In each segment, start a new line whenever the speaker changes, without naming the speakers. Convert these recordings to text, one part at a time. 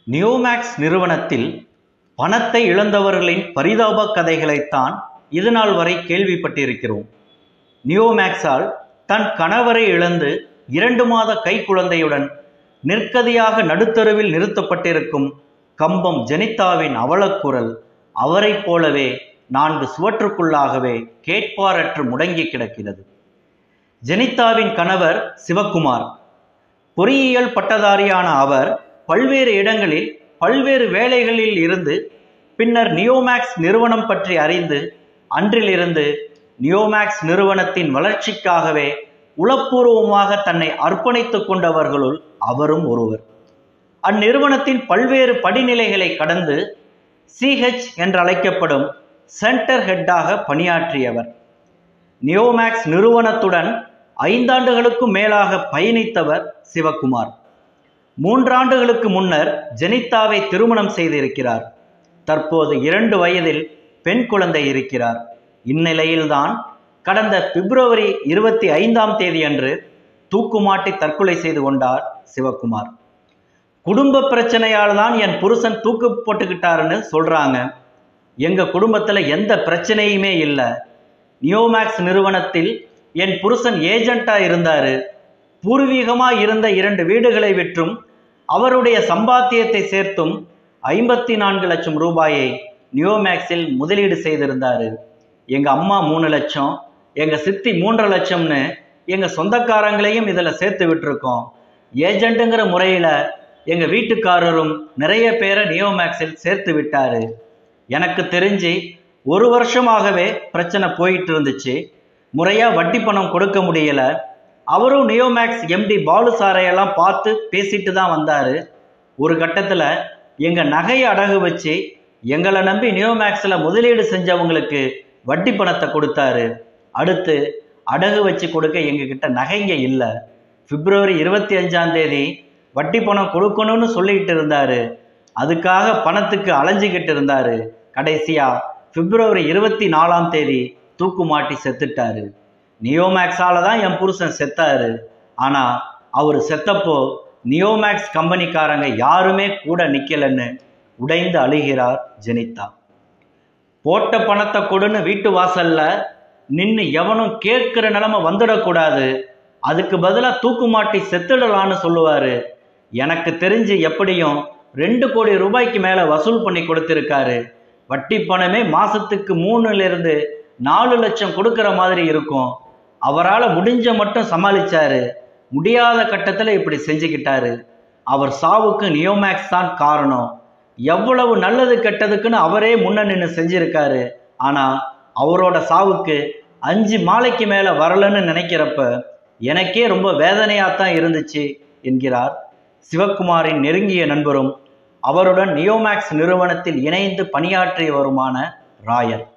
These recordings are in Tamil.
நியோமேக்ஸ் நிறுவனத்தில் பணத்தை இழந்தவர்களின் பரிதாப கதைகளைத்தான் இதுநாள் வரை கேள்விப்பட்டிருக்கிறோம் நியோமேக்ஸால் தன் கணவரை இழந்து இரண்டு மாத கைக்குழந்தையுடன் நிற்கதியாக நடுத்தருவில் நிறுத்தப்பட்டிருக்கும் கம்பம் ஜெனிதாவின் அவலக்குரல் அவரைப் போலவே நான்கு சுவற்றுக்குள்ளாகவே கேட்பாரற்று முடங்கி கிடக்கிறது ஜெனிதாவின் கணவர் சிவக்குமார் பொறியியல் பட்டதாரியான அவர் பல்வேறு இடங்களில் பல்வேறு வேலைகளில் இருந்து பின்னர் நியோமேக்ஸ் நிறுவனம் பற்றி அறிந்து அன்றிலிருந்து நியோமேக்ஸ் நிறுவனத்தின் வளர்ச்சிக்காகவே உளப்பூர்வமாக தன்னை அர்ப்பணித்துக் கொண்டவர்களுள் அவரும் ஒருவர் அந்நிறுவனத்தின் பல்வேறு படிநிலைகளை கடந்து சிஹெச் என்று அழைக்கப்படும் சென்டர் ஹெட்டாக பணியாற்றியவர் நியோமேக்ஸ் நிறுவனத்துடன் ஐந்தாண்டுகளுக்கும் மேலாக பயணித்தவர் சிவகுமார் மூன்றாண்டுகளுக்கு முன்னர் ஜெனிதாவை திருமணம் செய்திருக்கிறார் தற்போது இரண்டு வயதில் பெண் குழந்தை இருக்கிறார் இந்நிலையில்தான் கடந்த பிப்ரவரி இருபத்தி ஐந்தாம் தேதி அன்று தூக்குமாட்டி தற்கொலை செய்து கொண்டார் சிவகுமார் குடும்ப பிரச்சனையால் தான் என் புருஷன் தூக்கு போட்டுக்கிட்டாருன்னு சொல்றாங்க எங்க குடும்பத்துல எந்த பிரச்சனையுமே இல்லை நியோமேக்ஸ் நிறுவனத்தில் என் புருஷன் ஏஜென்ட்டா இருந்தாரு பூர்வீகமா இருந்த இரண்டு வீடுகளை விற்றும் அவருடைய சம்பாத்தியத்தை சேர்த்தும் ஐம்பத்தி நான்கு லட்சம் ரூபாயை நியோமேக்ஸில் முதலீடு செய்திருந்தாரு எங்க அம்மா மூணு லட்சம் எங்க சித்தி மூன்றரை லட்சம்னு எங்க சொந்தக்காரங்களையும் இதுல சேர்த்து விட்டுருக்கோம் ஏஜென்ட்டுங்கிற முறையில எங்க வீட்டுக்காரரும் நிறைய பேரை நியோமேக்ஸில் சேர்த்து விட்டாரு எனக்கு தெரிஞ்சு ஒரு வருஷமாகவே பிரச்சனை போயிட்டு இருந்துச்சு முறையா வட்டி பணம் கொடுக்க முடியல அவரும் நியோமேக்ஸ் எம்டி பாலு சாரையெல்லாம் பார்த்து பேசிட்டு தான் வந்தாரு ஒரு கட்டத்துல எங்க நகையை அடகு வச்சு எங்களை நம்பி நியோமேக்ஸ்ல முதலீடு செஞ்சவங்களுக்கு வட்டி பணத்தை கொடுத்தாரு அடுத்து அடகு வச்சு கொடுக்க எங்ககிட்ட நகைங்க இல்லை பிப்ரவரி இருபத்தி அஞ்சாம் தேதி வட்டி பணம் கொடுக்கணும்னு சொல்லிக்கிட்டு இருந்தாரு அதுக்காக பணத்துக்கு அலைஞ்சிக்கிட்டு இருந்தாரு கடைசியா பிப்ரவரி இருபத்தி நாலாம் தேதி தூக்கு மாட்டி செத்துட்டாரு நியோமேக்ஸால தான் என் புருஷன் செத்தாரு ஆனா அவர் செத்தப்போ நியோமேக்ஸ் கம்பெனிக்காரங்க யாருமே கூட நிக்கலன்னு உடைந்து அழுகிறார் ஜெனிதா போட்ட பணத்தை கொடுன்னு வீட்டு வாசல்ல நின்று எவனும் கேட்கிற நிலைமை வந்துடக்கூடாது அதுக்கு பதிலாக தூக்கு மாட்டி செத்துடலான்னு சொல்லுவாரு எனக்கு தெரிஞ்சு எப்படியும் ரெண்டு கோடி ரூபாய்க்கு மேலே வசூல் பண்ணி கொடுத்துருக்காரு வட்டி பணமே மாசத்துக்கு மூணுல இருந்து நாலு லட்சம் கொடுக்கிற மாதிரி இருக்கும் அவரால் முடிஞ்ச மட்டும் சமாளிச்சாரு முடியாத கட்டத்தில் இப்படி செஞ்சுக்கிட்டாரு அவர் சாவுக்கு நியோமேக்ஸ் தான் காரணம் எவ்வளவு நல்லது கெட்டதுக்குன்னு அவரே முன்ன நின்று செஞ்சிருக்காரு ஆனா அவரோட சாவுக்கு அஞ்சு மாலைக்கு மேல வரலன்னு நினைக்கிறப்ப எனக்கே ரொம்ப வேதனையா தான் இருந்துச்சு என்கிறார் சிவக்குமாரின் நெருங்கிய நண்பரும் அவருடன் நியோமேக்ஸ் நிறுவனத்தில் இணைந்து பணியாற்றியவருமான ராயர்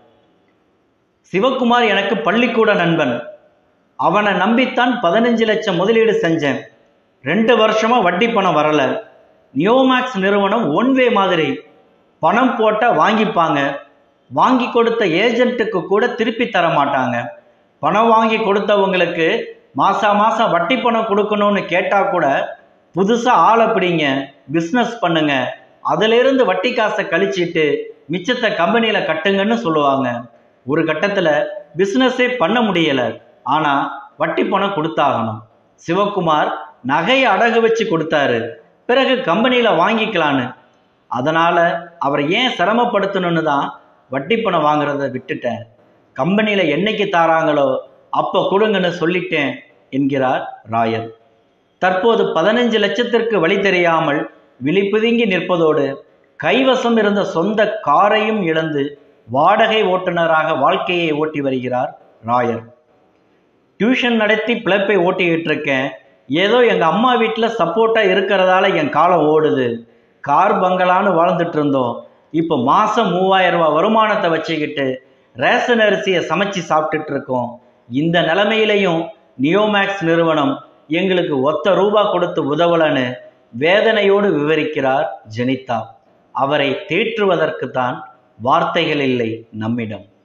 சிவக்குமார் எனக்கு பள்ளிக்கூட நண்பன் அவனை நம்பித்தான் பதினஞ்சு லட்சம் முதலீடு செஞ்சேன் ரெண்டு வருஷமா வட்டி பணம் வரல நியோமேக்ஸ் நிறுவனம் ஒன் வே மாதிரி பணம் போட்டால் வாங்கிப்பாங்க வாங்கி கொடுத்த ஏஜென்ட்டுக்கு கூட திருப்பி தர மாட்டாங்க பணம் வாங்கி கொடுத்தவங்களுக்கு மாசா மாசம் வட்டி பணம் கொடுக்கணும்னு கேட்டா கூட புதுசா ஆளை பிடிங்க பிஸ்னஸ் பண்ணுங்க அதிலிருந்து வட்டி காசை கழிச்சிட்டு மிச்சத்தை கம்பெனியில கட்டுங்கன்னு சொல்லுவாங்க ஒரு கட்டத்துல பிஸ்னஸே பண்ண முடியல ஆனா வட்டி பணம் கொடுத்தாகணும் சிவகுமார் நகையை அடகு வச்சு கொடுத்தாரு பிறகு கம்பெனியில வாங்கிக்கலான்னு அதனால அவரை ஏன் சிரமப்படுத்தணும்னு தான் வட்டி பணம் வாங்குறத விட்டுட்டேன் கம்பெனியில என்னைக்கு தாராங்களோ அப்ப கொடுங்கன்னு சொல்லிட்டேன் என்கிறார் ராயர் தற்போது பதினஞ்சு லட்சத்திற்கு வழி தெரியாமல் விழிப்புதுங்கி நிற்பதோடு கைவசம் இருந்த சொந்த காரையும் இழந்து வாடகை ஓட்டுநராக வாழ்க்கையை ஓட்டி வருகிறார் ராயர் டியூஷன் நடத்தி பிழைப்பை ஓட்டிக்கிட்டு இருக்கேன் ஏதோ எங்கள் அம்மா வீட்டில் சப்போர்ட்டாக இருக்கிறதால என் காலம் ஓடுது கார் பங்களான்னு வாழ்ந்துட்டு இருந்தோம் இப்போ மாதம் மூவாயிரம் ரூபாய் வருமானத்தை வச்சுக்கிட்டு ரேஷன் அரிசியை சமைச்சு சாப்பிட்டுட்டு இருக்கோம் இந்த நிலைமையிலையும் நியோமேக்ஸ் நிறுவனம் எங்களுக்கு ஒத்த ரூபா கொடுத்து உதவலன்னு வேதனையோடு விவரிக்கிறார் ஜெனிதா அவரை தேற்றுவதற்கு தான் வார்த்தைகள் இல்லை நம்மிடம்